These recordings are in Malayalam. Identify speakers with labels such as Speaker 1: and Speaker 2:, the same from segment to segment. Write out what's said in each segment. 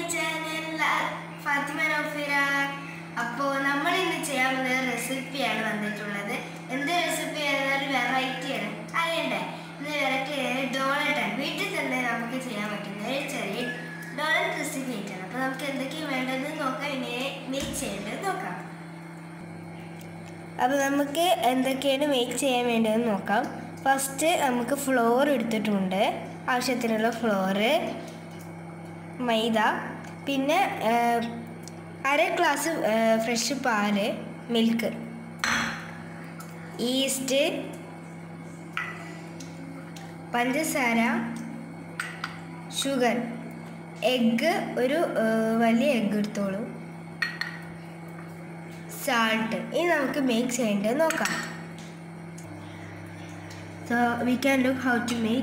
Speaker 1: ചാനൽ ഫാത്തിമ നൗഫിറ അപ്പോൾ നമ്മൾ ഇന്ന് ചെയ്യാൻ പോകുന്ന റെസിപ്പിയാണ് വന്നിട്ടുള്ളത് എന്ത് റെസിപ്പി ഒരു വെറൈറ്റിയാണ് അറിയണ്ടേ ഇന്ന് വെറൈറ്റി ഡോണറ്റാണ് വീട്ടിൽ തന്നെ നമുക്ക് ചെയ്യാൻ പറ്റുന്ന ഒരു ചെറിയ ഡോണറ്റ് റെസിപ്പി ആയിട്ടാണ് അപ്പോൾ നമുക്ക് എന്തൊക്കെയാണ് വേണ്ടതെന്ന് നോക്കാം ഇങ്ങനെ മേക്ക് ചെയ്യേണ്ടത് നോക്കാം അപ്പോൾ നമുക്ക് എന്തൊക്കെയാണ് മേക്ക് ചെയ്യാൻ വേണ്ടതെന്ന് നോക്കാം ഫസ്റ്റ് നമുക്ക് ഫ്ലോർ എടുത്തിട്ടുണ്ട് ആവശ്യത്തിനുള്ള ഫ്ലോറ് മൈദ പിന്നെ ആ, അര ഗ്ലാസ് ഫ്രഷ് പാല് മിൽക്ക് ഈസ്റ്റ് പഞ്ചസാര ഷുഗർ എഗ്ഗ് ഒരു ആ, വലിയ എഗ്ഗ് എടുത്തോളൂ സാൾട്ട് ഇനി നമുക്ക് മേക്ക് ചെയ്യേണ്ടത് നോക്കാം so we can look how to make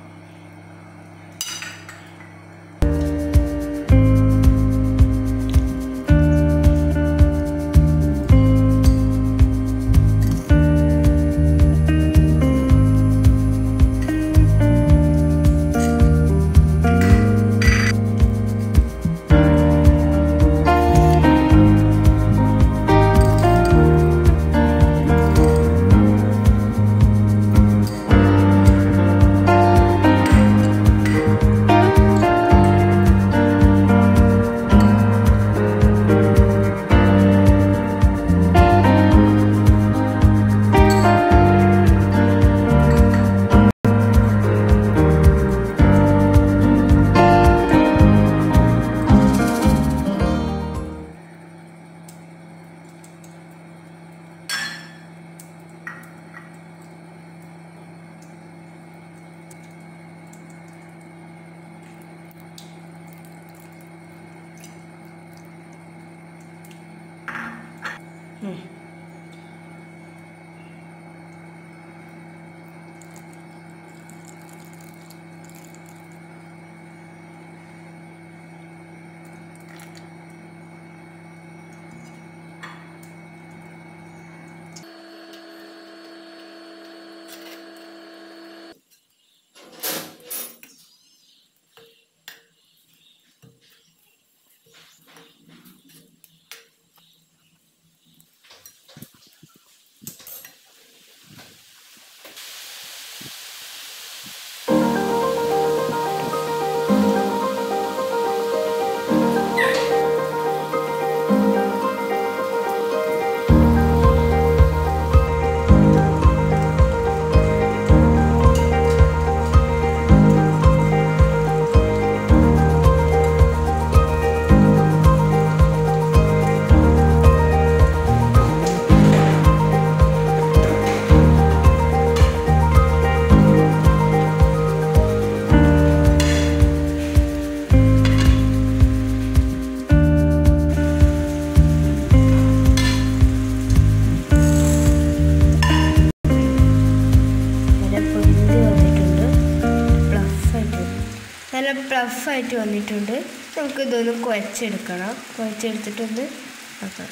Speaker 1: നല്ല പൊന്തി വന്നിട്ടുണ്ട് പ്ലഫായിട്ട് നല്ല പ്ലഫായിട്ട് വന്നിട്ടുണ്ട് നമുക്ക് ഇതൊന്ന് കുഴച്ചെടുക്കണം കുഴച്ചെടുത്തിട്ടൊന്ന് നോക്കാം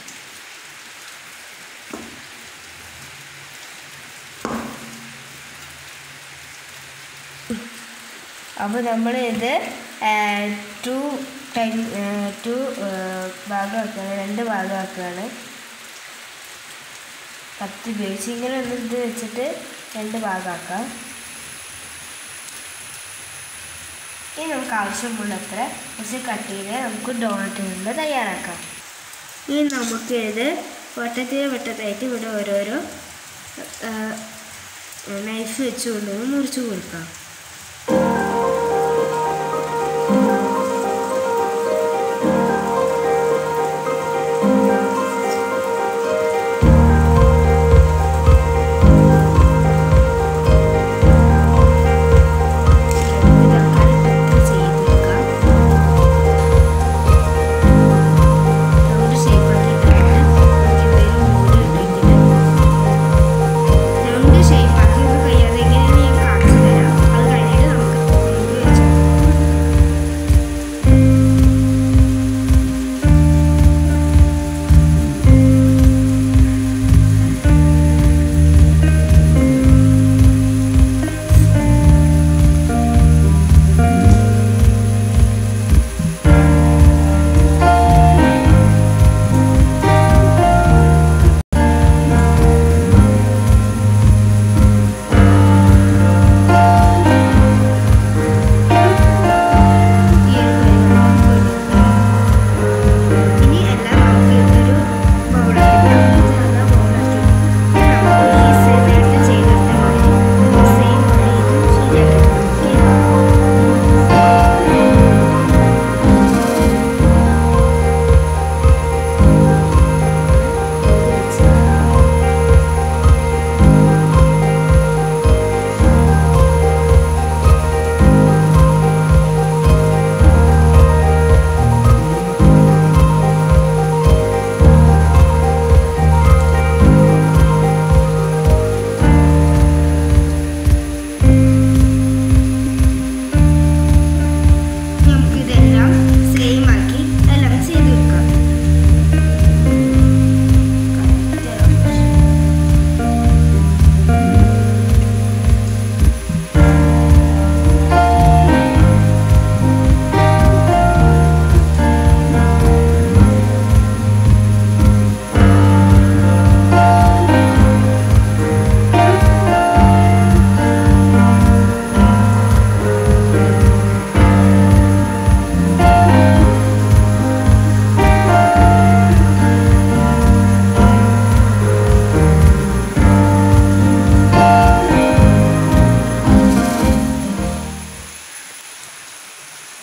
Speaker 1: അപ്പോൾ നമ്മൾ ഇത് ടു ടൈം ടു ഭാഗമാക്കുകയാണ് രണ്ട് ഭാഗമാക്കുകയാണ് കത്തി ഉപയോഗിച്ച് ഇങ്ങനെ ഒന്ന് ഇത് വെച്ചിട്ട് രണ്ട് ഭാഗമാക്കാം ഇനി നമുക്ക് ആവശ്യമുള്ളത്ര കുറച്ച് കട്ട് ചെയ്ത് നമുക്ക് ഡോണറ്റ് കൊണ്ട് തയ്യാറാക്കാം ഇനി നമുക്ക് ഇത് വട്ടത്തിന് വട്ടത്തായിട്ട് ഇവിടെ ഓരോരോ നൈഫ് വെച്ചുകൊണ്ട് മുറിച്ച് കൊടുക്കാം ഷേപ്പാക്കി കഴിയാതെ ഇങ്ങനെ ഞാൻ കാണിച്ചു തരാം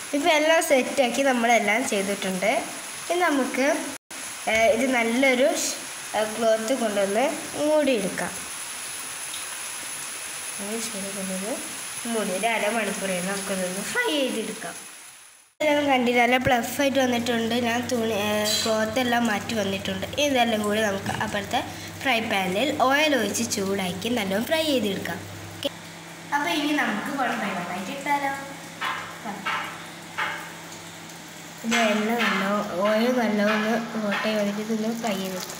Speaker 1: ഇപ്പോൾ എല്ലാം സെറ്റാക്കി നമ്മളെല്ലാം ചെയ്തിട്ടുണ്ട് ഇനി നമുക്ക് ഏഹ്, ഇത് നല്ലൊരു ക്ലോത്ത് കൊണ്ടുവന്ന് മൂടിയെടുക്കാം അങ്ങനെ ശരി കൊണ്ടുവന്ന് മൂടി ഒരു അരമണിക്കൂർ കഴിഞ്ഞ് നമുക്കതൊന്ന് ഫ്രൈ ചെയ്തെടുക്കാം എല്ലാം കണ്ടിട്ട് നല്ല പ്ലഫായിട്ട് വന്നിട്ടുണ്ട് ഞാൻ തുണി ക്ലോത്ത് എല്ലാം മാറ്റി വന്നിട്ടുണ്ട് ഇതെല്ലാം കൂടി നമുക്ക് അപ്പുറത്തെ ഫ്രൈ പാനിൽ ഓയിൽ ഒഴിച്ച് ചൂടാക്കി നല്ലോണം ഫ്രൈ ചെയ്തെടുക്കാം ഓക്കെ അപ്പോൾ ഇനി നമുക്ക് കുഴപ്പമില്ലായിട്ട് ഇട്ടാലോ ഇത് എണ്ണ നല്ല ഓയിൽ നല്ലോണം കോട്ടയിൽ വന്നിട്ട് ഇതൊന്ന് ഫ്രൈ ചെയ്തെടുക്കാം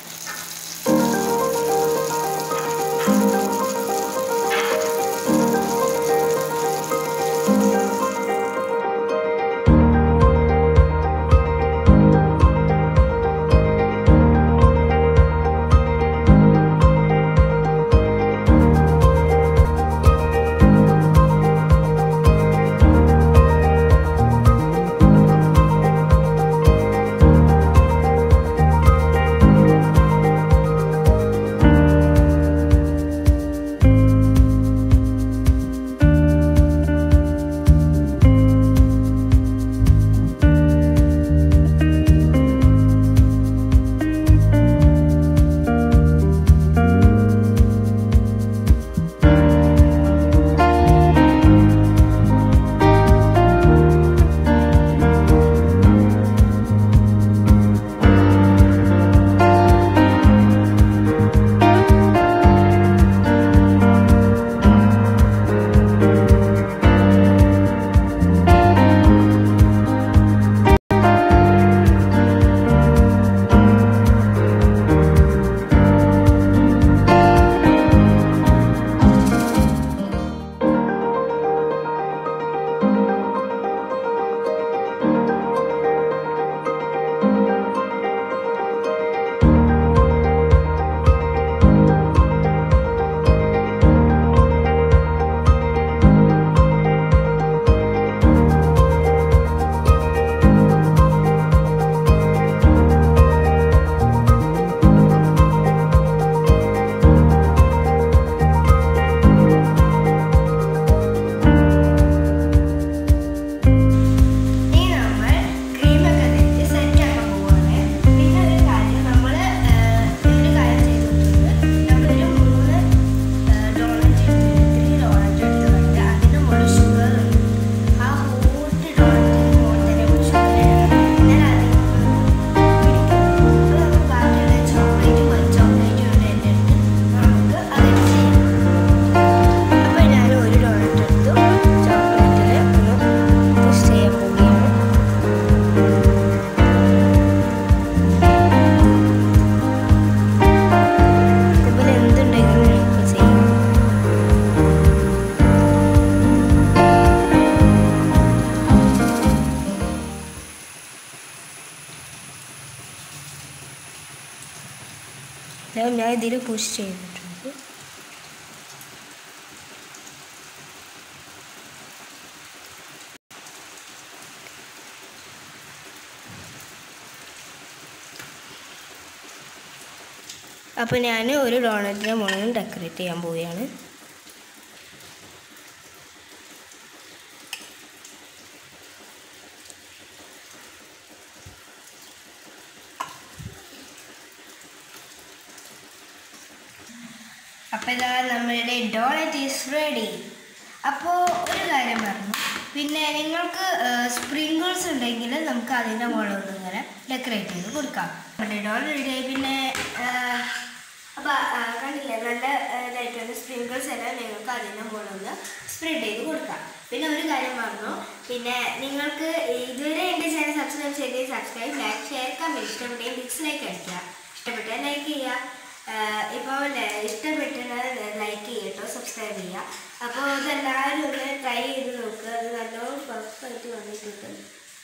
Speaker 1: ഇനി നമ്മൾ ക്രീമൊക്കെ തേച്ച് സെറ്റാക്കാൻ പോവാണ് പിന്നെ ഒരു കാര്യം നമ്മൾ ഒരു കാര്യം ചെയ്തിട്ടുണ്ട് നമ്മളൊരു മൂന്ന് ഡോണറ്റ് ത്രീ ഡോണറ്റ് എടുത്തിട്ടുണ്ട് അതിന് മുകളിൽ ഷുഗർ ഉണ്ട് ആ ഹോട്ട് ഡോണറ്റിന് മുകളിൽ തന്നെ നമ്മൾ ഷുഗർ ഇടണം എന്നാൽ അതിൽ അപ്പോൾ നമുക്ക് ബാക്കിയുള്ള ചോക്ലേറ്റ് കുറച്ച് ചോക്ലേറ്റ് ഉണ്ട് എൻ്റെ അടുത്ത് നമുക്ക് അതിട്ട് ചെയ്യാം അപ്പോൾ ഞാൻ ഒരു ഡോണറ്റ് എടുത്തു ചോക്ലേറ്റിൽ ഒന്ന് പുഷ് ചെയ്യാൻ പോവുകയാണ് ഇതുപോലെ എന്തുണ്ടെങ്കിലും നമുക്ക് ചെയ്യാം ഞാൻ ഞാൻ ഇതിൽ പുഷ് ചെയ്തിട്ടുണ്ട് അപ്പോൾ ഞാൻ ഒരു ഡോണറ്റിൻ്റെ മുകളിൽ ഡെക്കറേറ്റ് ചെയ്യാൻ പോവുകയാണ് അപ്പോൾ ഇതാ നമ്മളുടെ ഡോണറ്റ് ഈസ് റെഡി അപ്പോൾ ഒരു കാര്യം പറഞ്ഞു പിന്നെ നിങ്ങൾക്ക് സ്പ്രിങ്കിൾസ് ഉണ്ടെങ്കിൽ നമുക്ക് അതിൻ്റെ മുകളിലൊന്നും ഇങ്ങനെ ഡെക്കറേറ്റ് ചെയ്ത് കൊടുക്കാം നമ്മുടെ ഡോണറ്റ് റെഡി ആയി പിന്നെ അപ്പോൾ കണ്ടില്ലേ നല്ല ഇതായിട്ടുണ്ട് സ്പ്രിങ്കിൾസ് എല്ലാം നിങ്ങൾക്ക് അതിൻ്റെ മുകളിലൊന്ന് സ്പ്രെഡ് ചെയ്ത് കൊടുക്കാം പിന്നെ ഒരു കാര്യം പറഞ്ഞു പിന്നെ നിങ്ങൾക്ക് ഇതുവരെ എൻ്റെ ചാനൽ സബ്സ്ക്രൈബ് ചെയ്ത് സബ്സ്ക്രൈബ് ലൈക്ക് ഷെയർ കമൻറ്റ് ഇഷ്ടപ്പെട്ടെങ്കിൽ ഡിസ്ലൈക്ക് അടിക്കുക ഇഷ്ടപ്പെട്ടാൽ ലൈക്ക് ചെയ്യുക ഇപ്പോൾ ഇഷ്ടപ്പെട്ടാൽ ലൈക്ക് ചെയ്യട്ടോ സബ്സ്ക്രൈബ് ചെയ്യുക അപ്പോൾ ഇതെല്ലാവരും ഒന്ന് ട്രൈ ചെയ്ത് നോക്കുക അത് നല്ലോണം പെർഫെക്റ്റ് വന്നിട്ടുണ്ട്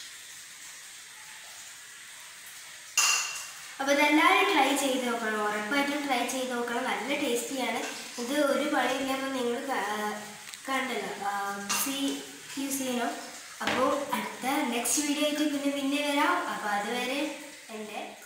Speaker 1: അപ്പോൾ ഇതെല്ലാവരും ട്രൈ ചെയ്ത് നോക്കണം ഉറപ്പായിട്ടും ട്രൈ ചെയ്ത് നോക്കണം നല്ല ടേസ്റ്റിയാണ് ഇത് ഒരു പണിയില്ലാമ്പോൾ നിങ്ങൾ കണ്ടല്ലോ സി യൂസ് ചെയ്യണം അപ്പോൾ അടുത്ത നെക്സ്റ്റ് വീഡിയോ ആയിട്ട് പിന്നെ പിന്നെ വരാം അപ്പോൾ അതുവരെ എൻ്റെ